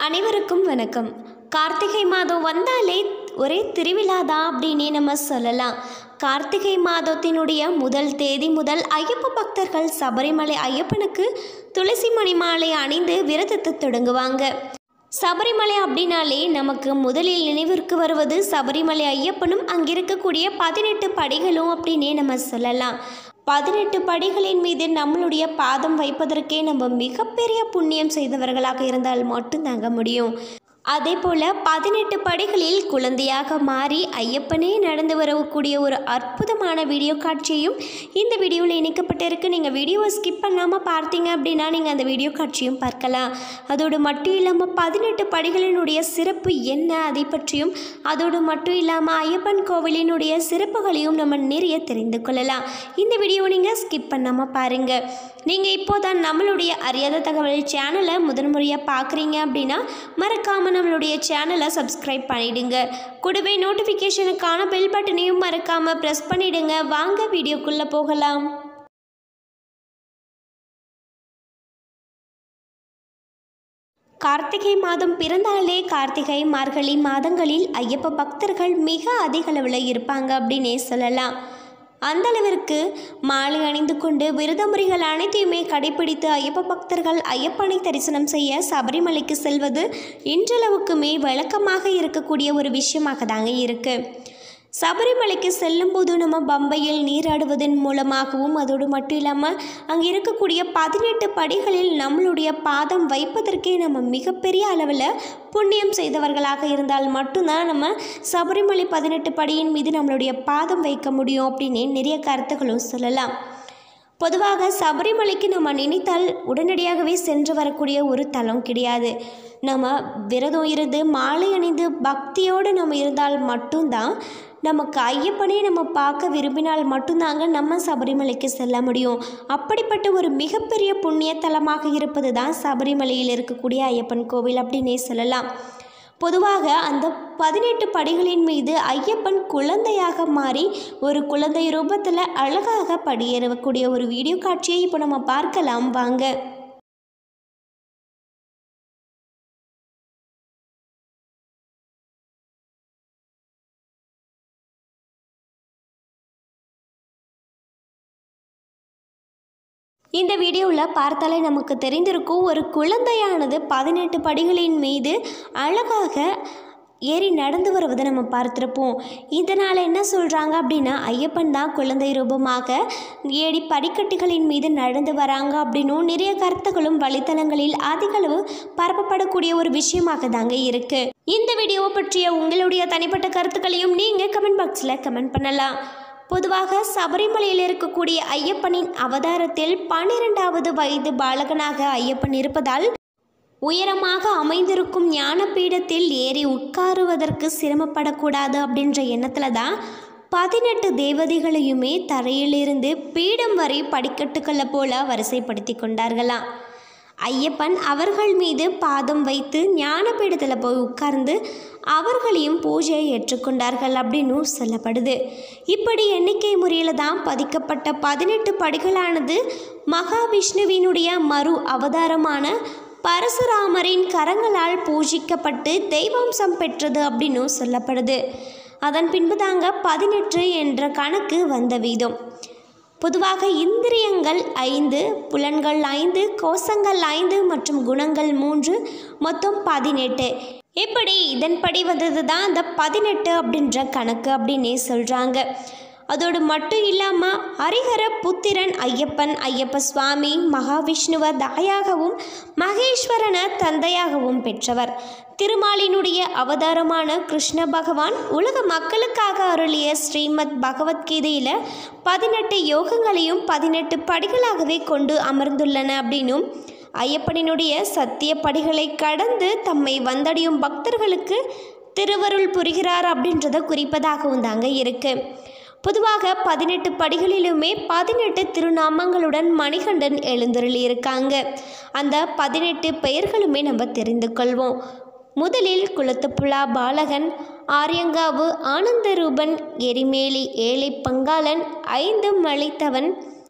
அனைவருக்கும் வணக்கம் கார்த்திகை மாதம் வந்தாலே ஒரே திருவிழா தான் அப்படின்னே நம்ம சொல்லலாம் கார்த்திகை மாதத்தினுடைய முதல் தேதி முதல் ஐயப்ப பக்தர்கள் சபரிமலை ஐயப்பனுக்கு துளசி மணி மாலை அணிந்து விரதத்தை தொடங்குவாங்க சபரிமலை அப்படின்னாலே நமக்கு முதலில் நினைவிற்கு வருவது சபரிமலை ஐயப்பனும் அங்கிருக்கக்கூடிய பதினெட்டு படிகளும் அப்படின்னே நம்ம சொல்லலாம் பதினெட்டு படிகளின் மீது நம்மளுடைய பாதம் வைப்பதற்கே நம்ம மிகப்பெரிய புண்ணியம் செய்தவர்களாக இருந்தால் மட்டும் தாங்க முடியும் அதே போல் பதினெட்டு படிகளில் குழந்தையாக மாறி ஐயப்பனே நடந்து வரக்கூடிய ஒரு அற்புதமான வீடியோ காட்சியையும் இந்த வீடியோவில் இணைக்கப்பட்டிருக்கு நீங்கள் வீடியோவை ஸ்கிப் பண்ணாமல் பார்த்தீங்க அப்படின்னா நீங்கள் அந்த வீடியோ காட்சியும் பார்க்கலாம் அதோடு மட்டும் இல்லாமல் பதினெட்டு படிகளினுடைய சிறப்பு என்ன அதை பற்றியும் அதோடு மட்டும் இல்லாமல் ஐயப்பன் கோவிலினுடைய சிறப்புகளையும் நம்ம நிறைய தெரிந்து கொள்ளலாம் இந்த வீடியோவை நீங்கள் ஸ்கிப் பண்ணாமல் பாருங்கள் நீங்கள் இப்போதான் நம்மளுடைய அறியாத தகவல் சேனலை முதன்முறையாக பார்க்குறீங்க அப்படின்னா மறக்காமல் நம்மளுடைய சேனலை சப்ஸ்கிரைப் பண்ணிடுங்க கூடவே நோட்டிஃபிகேஷனுக்கான பெல் பட்டனையும் மறக்காமல் ப்ரெஸ் பண்ணிடுங்க வாங்க வீடியோக்குள்ளே போகலாம் கார்த்திகை மாதம் பிறந்தாலே கார்த்திகை மார்கழி மாதங்களில் ஐயப்ப பக்தர்கள் மிக அதிக அளவில் இருப்பாங்க அப்படின்னே சொல்லலாம் அந்த அளவிற்கு மாலை அணிந்து கொண்டு விரதமுறைகள் அனைத்தையுமே கடைபிடித்து ஐயப்ப பக்தர்கள் ஐயப்பனை தரிசனம் செய்ய சபரிமலைக்கு செல்வது இன்றளவுக்குமே வழக்கமாக இருக்கக்கூடிய ஒரு விஷயமாக தாங்க இருக்குது சபரிமலைக்கு செல்லும்போது நம்ம பம்பையில் நீராடுவதன் மூலமாகவும் அதோடு மட்டும் இல்லாமல் அங்கே இருக்கக்கூடிய பதினெட்டு படிகளில் நம்மளுடைய பாதம் வைப்பதற்கே நம்ம மிகப்பெரிய அளவில் புண்ணியம் செய்தவர்களாக இருந்தால் மட்டும்தான் நம்ம சபரிமலை பதினெட்டு படியின் மீது நம்மளுடைய பாதம் வைக்க முடியும் அப்படின்னு நிறைய கருத்துக்களும் சொல்லலாம் பொதுவாக சபரிமலைக்கு நம்ம நினைத்தால் உடனடியாகவே சென்று வரக்கூடிய ஒரு தலம் கிடையாது நம்ம விரதம் இருந்து மாலை அணிந்து பக்தியோடு நம்ம இருந்தால் மட்டும்தான் நமக்கு ஐயப்பனே நம்ம பார்க்க விரும்பினால் மட்டும்தாங்க நம்ம சபரிமலைக்கு செல்ல முடியும் அப்படிப்பட்ட ஒரு மிகப்பெரிய புண்ணிய தலமாக இருப்பது தான் சபரிமலையில் இருக்கக்கூடிய ஐயப்பன் கோவில் அப்படின்னே சொல்லலாம் பொதுவாக அந்த பதினெட்டு படிகளின் மீது ஐயப்பன் குழந்தையாக மாறி ஒரு குழந்தை ரூபத்தில் அழகாக படியேறக்கூடிய ஒரு வீடியோ காட்சியை இப்போ நம்ம பார்க்கலாம் வாங்க இந்த வீடியோவில் பார்த்தாலே நமக்கு தெரிந்திருக்கும் ஒரு குழந்தையானது பதினெட்டு படிகளின் மீது அழகாக ஏறி நடந்து வருவதை நம்ம பார்த்துருப்போம் இதனால் என்ன சொல்கிறாங்க அப்படின்னா ஐயப்பன் தான் குழந்தை ரூபமாக ஏடி படிக்கட்டுகளின் மீது நடந்து வராங்க அப்படின்னும் நிறைய கருத்துக்களும் வலைத்தளங்களில் அதிகளவு பரப்பப்படக்கூடிய ஒரு விஷயமாக தாங்க இருக்குது இந்த வீடியோவை பற்றிய உங்களுடைய தனிப்பட்ட கருத்துக்களையும் நீங்கள் கமெண்ட் பாக்ஸில் கமெண்ட் பண்ணலாம் பொதுவாக சபரிமலையில் இருக்கக்கூடிய ஐயப்பனின் அவதாரத்தில் பன்னிரெண்டாவது வயது பாலகனாக ஐயப்பன் இருப்பதால் உயரமாக அமைந்திருக்கும் ஞானபீடத்தில் ஏறி உட்காருவதற்கு சிரமப்படக்கூடாது அப்படின்ற எண்ணத்தில் தான் பதினெட்டு தேவதைகளையுமே தரையிலிருந்து பீடம் வரை படிக்கட்டுக்களை போல வரிசைப்படுத்தி கொண்டார்களாம் ஐயப்பன் அவர்கள் மீது பாதம் வைத்து ஞானபீடத்தில் போய் உட்கார்ந்து அவர்களையும் பூஜையை ஏற்றுக்கொண்டார்கள் அப்படின்னு சொல்லப்படுது இப்படி எண்ணிக்கை முறையில் தான் பதிக்கப்பட்ட பதினெட்டு படிகளானது மகாவிஷ்ணுவினுடைய மறு அவதாரமான பரசுராமரின் கரங்களால் பூஜிக்கப்பட்டு தெய்வம்சம் பெற்றது அப்படின்னு சொல்லப்படுது அதன் பின்பு தாங்க பதினெட்டு என்ற கணக்கு வந்த வீதம் பொதுவாக இந்திரியங்கள் ஐந்து புலன்கள் ஐந்து கோஷங்கள் ஐந்து மற்றும் குணங்கள் மூன்று மொத்தம் பதினெட்டு இப்படி இதன்படி வந்தது தான் அந்த பதினெட்டு அப்படின்ற கணக்கு அப்படின்னே சொல்கிறாங்க அதோடு மட்டும் இல்லாமல் ஹரிஹர புத்திரன் ஐயப்பன் ஐயப்ப சுவாமி மகாவிஷ்ணுவ தாயாகவும் மகேஸ்வரனை தந்தையாகவும் பெற்றவர் திருமாலினுடைய அவதாரமான கிருஷ்ண பகவான் உலக மக்களுக்காக அருளிய ஸ்ரீமத் பகவத்கீதையில் பதினெட்டு யோகங்களையும் பதினெட்டு படிகளாகவே கொண்டு அமர்ந்துள்ளன அப்படின்னும் ஐயப்பனினுடைய சத்திய படிகளை கடந்து தம்மை வந்தடையும் பக்தர்களுக்கு திருவருள் புரிகிறார் அப்படின்றத குறிப்பதாகவும் தாங்க இருக்குது பொதுவாக பதினெட்டு படிகளிலுமே பதினெட்டு திருநாமங்களுடன் மணிகண்டன் எழுந்தருளி இருக்காங்க அந்த பதினெட்டு பெயர்களுமே நம்ம தெரிந்து கொள்வோம் முதலில் குளத்துப்புழா பாலகன் ஆரியங்காவு ஆனந்தரூபன் எரிமேலி ஏழை பங்காளன் ஐந்து மலைத்தவன்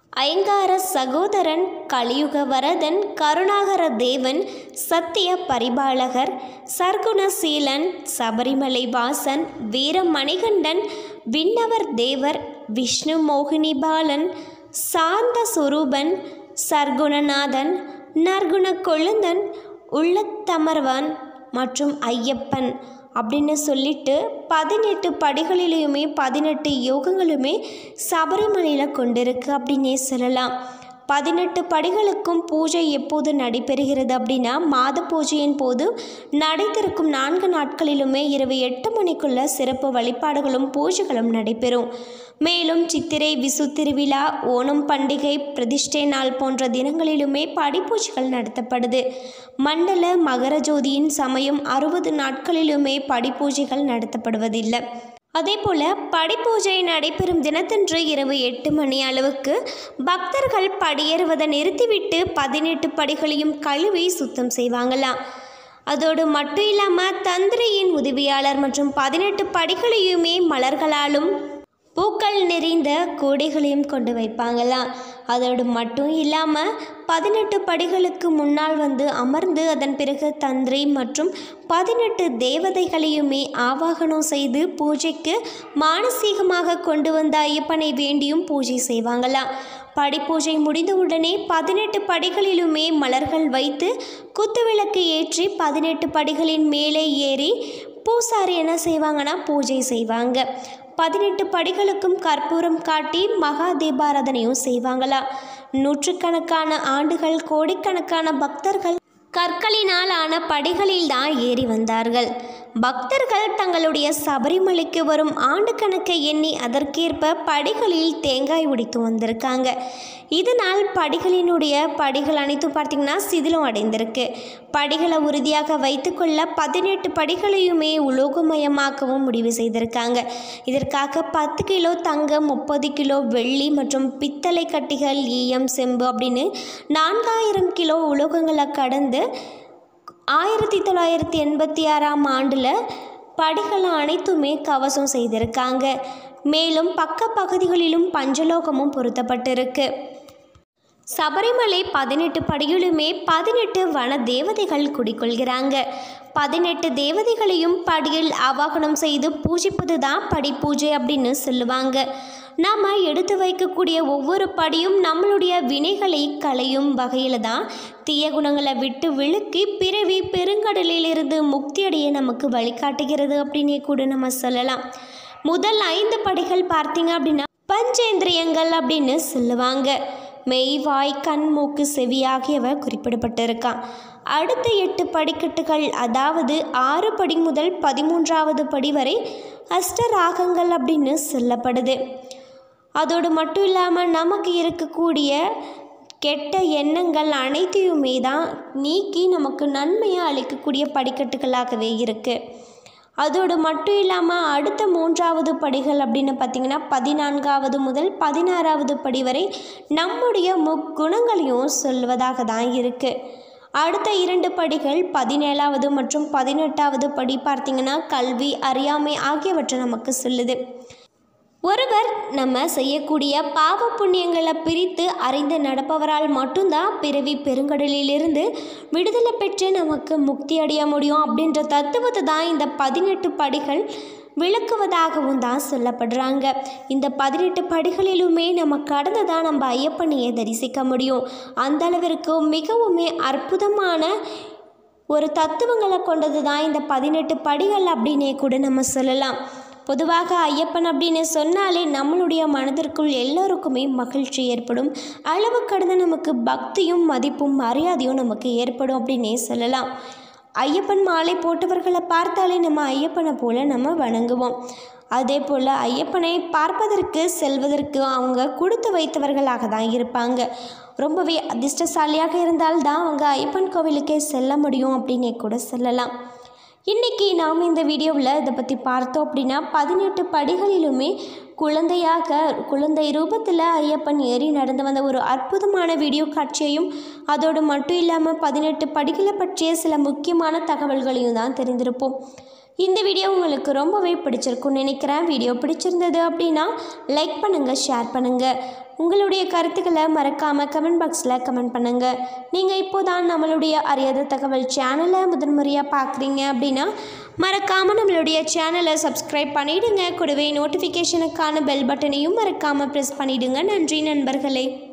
ஐங்கார சகோதரன் கலியுக வரதன் கருணாகர தேவன் சத்திய பரிபாலகர் சர்க்குணசீலன் சபரிமலை வாசன் வீரமணிகண்டன் விண்ணவர் தேவர் விஷ்ணு மோகினி பாலன் சாந்த சுரூபன் சர்க்குணநாதன் நற்குண கொழுந்தன் உள்ளத்தமர்வான் மற்றும் ஐயப்பன் அப்படின்னு சொல்லிட்டு பதினெட்டு படிகளிலையுமே பதினெட்டு யோகங்களுமே சபரிமலையில் கொண்டிருக்கு அப்படின்னே சொல்லலாம் பதினெட்டு படிகளுக்கும் பூஜை எப்போது நடைபெறுகிறது அப்படின்னா மாத பூஜையின் போது நடைத்திருக்கும் நான்கு நாட்களிலுமே இரவு எட்டு மணிக்குள்ள சிறப்பு வழிபாடுகளும் பூஜைகளும் நடைபெறும் மேலும் சித்திரை விசு திருவிழா ஓணம் பண்டிகை பிரதிஷ்டை நாள் போன்ற தினங்களிலுமே படிப்பூஜைகள் நடத்தப்படுது மண்டல மகர ஜோதியின் சமயம் அறுபது நாட்களிலுமே படிப்பூஜைகள் நடத்தப்படுவதில்லை அதே போல் படிப்பூஜை நடைபெறும் தினத்தன்று இரவு எட்டு மணி அளவுக்கு பக்தர்கள் படியேறுவதை நிறுத்திவிட்டு பதினெட்டு படிகளையும் கழுவி சுத்தம் செய்வாங்களாம் அதோடு மட்டும் இல்லாமல் தந்திரியின் உதவியாளர் மற்றும் பதினெட்டு படிகளையுமே மலர்களாலும் பூக்கள் நிறைந்த கூடைகளையும் கொண்டு வைப்பாங்களாம் அதோடு மட்டும் இல்லாமல் பதினெட்டு படிகளுக்கு முன்னால் வந்து அமர்ந்து அதன் பிறகு தந்திரி மற்றும் பதினெட்டு தேவதைகளையுமே ஆவாகனம் செய்து பூஜைக்கு மானசீகமாக கொண்டு வந்த ஐயப்பனை வேண்டியும் பூஜை செய்வாங்களாம் படிப்பூஜை முடிந்தவுடனே பதினெட்டு படிகளிலுமே மலர்கள் வைத்து குத்துவிளக்கு ஏற்றி பதினெட்டு படிகளின் மேலே ஏறி பூசாரி என்ன செய்வாங்கன்னா பூஜை செய்வாங்க பதினெட்டு படிகளுக்கும் கற்பூரம் காட்டி மகா தீபாராதனையும் செய்வாங்களா நூற்றுக்கணக்கான ஆண்டுகள் கோடிக்கணக்கான பக்தர்கள் கற்களினால் ஆன படிகளில் தான் ஏறி வந்தார்கள் பக்தர்கள் தங்களுடைய சபரிமலைக்கு வரும் ஆண்டு கணக்கை எண்ணி அதற்கேற்ப படிகளில் தேங்காய் உடைத்து வந்திருக்காங்க இதனால் படிகளினுடைய படிகள் அனைத்தும் பார்த்திங்கன்னா சிதிலம் அடைந்திருக்கு படிகளை உறுதியாக வைத்துக்கொள்ள பதினெட்டு படிகளையுமே உலோகமயமாக்கவும் முடிவு செய்திருக்காங்க இதற்காக பத்து கிலோ தங்கம் முப்பது கிலோ வெள்ளி மற்றும் பித்தளை கட்டிகள் ஈயம் செம்பு அப்படின்னு நான்காயிரம் கிலோ உலோகங்களை கடந்து ஆயிரத்தி தொள்ளாயிரத்தி எண்பத்தி ஆறாம் ஆண்டில் படிகள் அனைத்துமே கவசம் செய்திருக்காங்க மேலும் பக்க பகுதிகளிலும் பஞ்சலோகமும் பொருத்தப்பட்டிருக்கு சபரிமலை பதினெட்டு படியிலுமே பதினெட்டு வன தேவதைகள் குடிக்கொள்கிறாங்க பதினெட்டு தேவதைகளையும் படியில் ஆவாகனம் செய்து பூஜிப்பது தான் படி பூஜை அப்படின்னு சொல்லுவாங்க நாம் எடுத்து வைக்கக்கூடிய ஒவ்வொரு படியும் நம்மளுடைய வினைகளை களையும் வகையில் தான் தீய குணங்களை விட்டு விழுக்கி பிறவி பெருங்கடலிலிருந்து முக்தி அடைய நமக்கு வழிகாட்டுகிறது அப்படின்னே கூட நம்ம சொல்லலாம் முதல் ஐந்து படிகள் பார்த்தீங்க அப்படின்னா பஞ்சேந்திரியங்கள் அப்படின்னு சொல்லுவாங்க மெய் வாய் கண் மூக்கு செவி ஆகியவை குறிப்பிடப்பட்டிருக்கான் அடுத்த எட்டு படிக்கட்டுகள் அதாவது ஆறு படி முதல் பதிமூன்றாவது படி வரை அஷ்டராகங்கள் அப்படின்னு சொல்லப்படுது அதோடு மட்டும் இல்லாமல் நமக்கு இருக்கக்கூடிய கெட்ட எண்ணங்கள் அனைத்தையுமே தான் நீக்கி நமக்கு நன்மையை அளிக்கக்கூடிய படிக்கட்டுகளாகவே இருக்குது அதோடு மட்டும் இல்லாமல் அடுத்த மூன்றாவது படிகள் அப்படின்னு பார்த்திங்கன்னா பதினான்காவது முதல் பதினாறாவது படி வரை நம்முடைய முக்குணங்களையும் சொல்வதாக தான் இருக்குது அடுத்த இரண்டு படிகள் பதினேழாவது மற்றும் பதினெட்டாவது படி பார்த்திங்கன்னா கல்வி அறியாமை ஆகியவற்றை நமக்கு சொல்லுது ஒருவர் நம்ம செய்யக்கூடிய பாவ புண்ணியங்களை பிரித்து அறிந்து நடப்பவரால் மட்டும்தான் பிறவி பெருங்கடலிலிருந்து விடுதலை பெற்று நமக்கு முக்தி அடைய முடியும் அப்படின்ற தத்துவத்தை தான் இந்த பதினெட்டு படிகள் விளக்குவதாகவும் தான் சொல்லப்படுறாங்க இந்த பதினெட்டு படிகளிலுமே நம்ம கடந்து தான் நம்ம ஐயப்பனையை தரிசிக்க முடியும் அந்த அளவிற்கு மிகவுமே அற்புதமான ஒரு தத்துவங்களை கொண்டது தான் இந்த பதினெட்டு படிகள் அப்படின்னே கூட நம்ம சொல்லலாம் பொதுவாக ஐயப்பன் அப்படின்னு சொன்னாலே நம்மளுடைய மனதிற்குள் எல்லோருக்குமே மகிழ்ச்சி ஏற்படும் அளவு கடந்த நமக்கு பக்தியும் மதிப்பும் மரியாதையும் நமக்கு ஏற்படும் அப்படின்னே சொல்லலாம் ஐயப்பன் மாலை போட்டவர்களை பார்த்தாலே நம்ம ஐயப்பனை போல நம்ம வணங்குவோம் அதே போல் ஐயப்பனை பார்ப்பதற்கு செல்வதற்கு அவங்க கொடுத்து வைத்தவர்களாக தான் இருப்பாங்க ரொம்பவே அதிர்ஷ்டசாலியாக இருந்தால்தான் அவங்க ஐயப்பன் கோவிலுக்கே செல்ல முடியும் அப்படின்னே கூட சொல்லலாம் இன்றைக்கி நாம் இந்த வீடியோவில் இதை பற்றி பார்த்தோம் அப்படின்னா பதினெட்டு படிகளிலுமே குழந்தையாக குழந்தை ரூபத்தில் ஐயப்பன் ஏறி நடந்து வந்த ஒரு அற்புதமான வீடியோ காட்சியையும் அதோடு மட்டும் இல்லாமல் பதினெட்டு படிகளை பற்றிய சில முக்கியமான தகவல்களையும் தான் தெரிந்திருப்போம் இந்த வீடியோ உங்களுக்கு ரொம்பவே பிடிச்சிருக்கும்னு நினைக்கிறேன் வீடியோ பிடிச்சிருந்தது அப்படின்னா லைக் பண்ணுங்கள் ஷேர் பண்ணுங்கள் உங்களுடைய கருத்துக்களை மறக்காமல் கமெண்ட் பாக்ஸில் கமெண்ட் பண்ணுங்கள் நீங்கள் இப்போ தான் நம்மளுடைய அறியாத தகவல் சேனலை முதன்முறையாக பார்க்குறீங்க அப்படின்னா மறக்காமல் நம்மளுடைய சேனலை சப்ஸ்கிரைப் பண்ணிவிடுங்க கூடவே நோட்டிஃபிகேஷனுக்கான பெல் பட்டனையும் மறக்காமல் ப்ரெஸ் பண்ணிவிடுங்க நன்றி நண்பர்களே